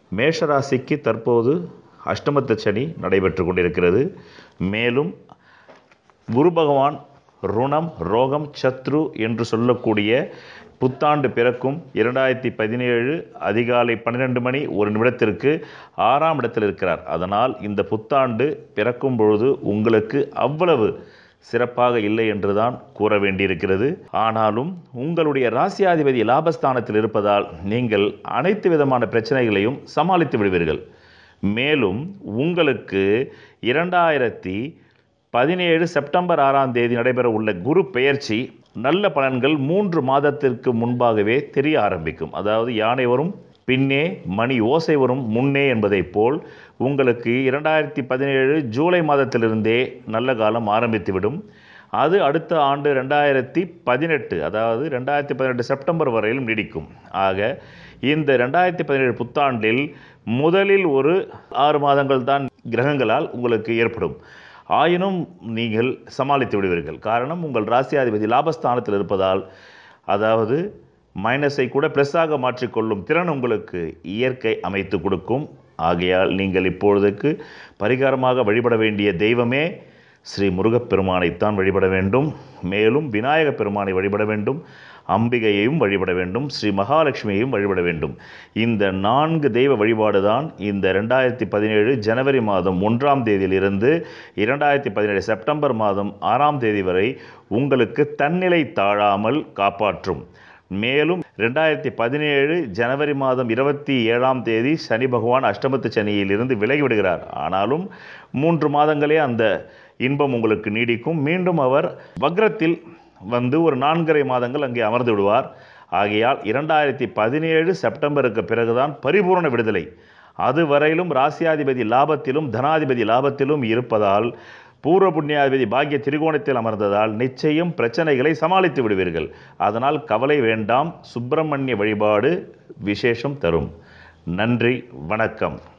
மேஷராசிக்கு தற்போது அஷ்டமத்து சனி நடைபெற்று கொண்டிருக்கிறது மேலும் குரு பகவான் ருணம் ரோகம் சத்ரு என்று சொல்லக்கூடிய புத்தாண்டு பிறக்கும் இரண்டாயிரத்தி பதினேழு அதிகாலை பன்னிரெண்டு மணி ஒரு நிமிடத்திற்கு ஆறாம் இடத்தில் இருக்கிறார் அதனால் இந்த புத்தாண்டு பிறக்கும் பொழுது உங்களுக்கு அவ்வளவு சிறப்பாக இல்லை என்றுதான் கூற வேண்டியிருக்கிறது ஆனாலும் உங்களுடைய ராசியாதிபதி லாபஸ்தானத்தில் இருப்பதால் நீங்கள் அனைத்து விதமான பிரச்சனைகளையும் சமாளித்து விடுவீர்கள் மேலும் உங்களுக்கு இரண்டாயிரத்தி பதினேழு செப்டம்பர் ஆறாம் தேதி நடைபெற உள்ள குரு பெயர்ச்சி நல்ல பலன்கள் மூன்று மாதத்திற்கு முன்பாகவே தெரிய ஆரம்பிக்கும் அதாவது யானை வரும் பின்னே மணி ஓசை வரும் முன்னே என்பதைப் போல் உங்களுக்கு இரண்டாயிரத்தி பதினேழு ஜூலை மாதத்திலிருந்தே நல்ல காலம் ஆரம்பித்துவிடும் அது அடுத்த ஆண்டு ரெண்டாயிரத்தி பதினெட்டு அதாவது ரெண்டாயிரத்தி பதினெட்டு செப்டம்பர் வரையிலும் நீடிக்கும் ஆக இந்த ரெண்டாயிரத்தி பதினேழு புத்தாண்டில் முதலில் ஒரு ஆறு மாதங்கள் தான் கிரகங்களால் உங்களுக்கு ஏற்படும் ஆயினும் நீங்கள் சமாளித்து விடுவீர்கள் காரணம் உங்கள் ராசியாதிபதி லாபஸ்தானத்தில் இருப்பதால் அதாவது மைனஸை கூட ப்ளஸ்ஸாக மாற்றிக்கொள்ளும் திறன் உங்களுக்கு இயற்கை அமைத்து கொடுக்கும் ஆகையால் நீங்கள் இப்பொழுதுக்கு பரிகாரமாக வழிபட வேண்டிய தெய்வமே ஸ்ரீ முருகப்பெருமானைத்தான் வழிபட வேண்டும் மேலும் விநாயக பெருமானை வழிபட வேண்டும் அம்பிகையையும் வழிபட வேண்டும் ஸ்ரீ மகாலட்சுமியையும் வழிபட வேண்டும் இந்த நான்கு தெய்வ வழிபாடு தான் இந்த ரெண்டாயிரத்தி பதினேழு ஜனவரி மாதம் ஒன்றாம் தேதியிலிருந்து இரண்டாயிரத்தி பதினேழு செப்டம்பர் மாதம் ஆறாம் தேதி வரை உங்களுக்கு தன்னிலை தாழாமல் காப்பாற்றும் மேலும் ரெண்டாயிரத்தி பதினேழு ஜனவரி மாதம் இருபத்தி ஏழாம் தேதி சனி பகவான் அஷ்டமத்து சனியிலிருந்து விலகி விடுகிறார் ஆனாலும் மூன்று மாதங்களே அந்த இன்பம் உங்களுக்கு நீடிக்கும் மீண்டும் அவர் வக்ரத்தில் வந்து ஒரு நான்கரை மாதங்கள் அங்கே அமர்ந்து விடுவார் ஆகையால் இரண்டாயிரத்தி பதினேழு செப்டம்பருக்கு பிறகுதான் பரிபூர்ண விடுதலை அதுவரையிலும் ராசியாதிபதி லாபத்திலும் தனாதிபதி லாபத்திலும் இருப்பதால் பூர்வ புண்ணியாதிபதி பாக்கிய திரிகோணத்தில் அமர்ந்ததால் நிச்சயம் பிரச்சனைகளை சமாளித்து விடுவீர்கள் அதனால் கவலை வேண்டாம் சுப்பிரமணிய வழிபாடு விசேஷம் தரும் நன்றி வணக்கம்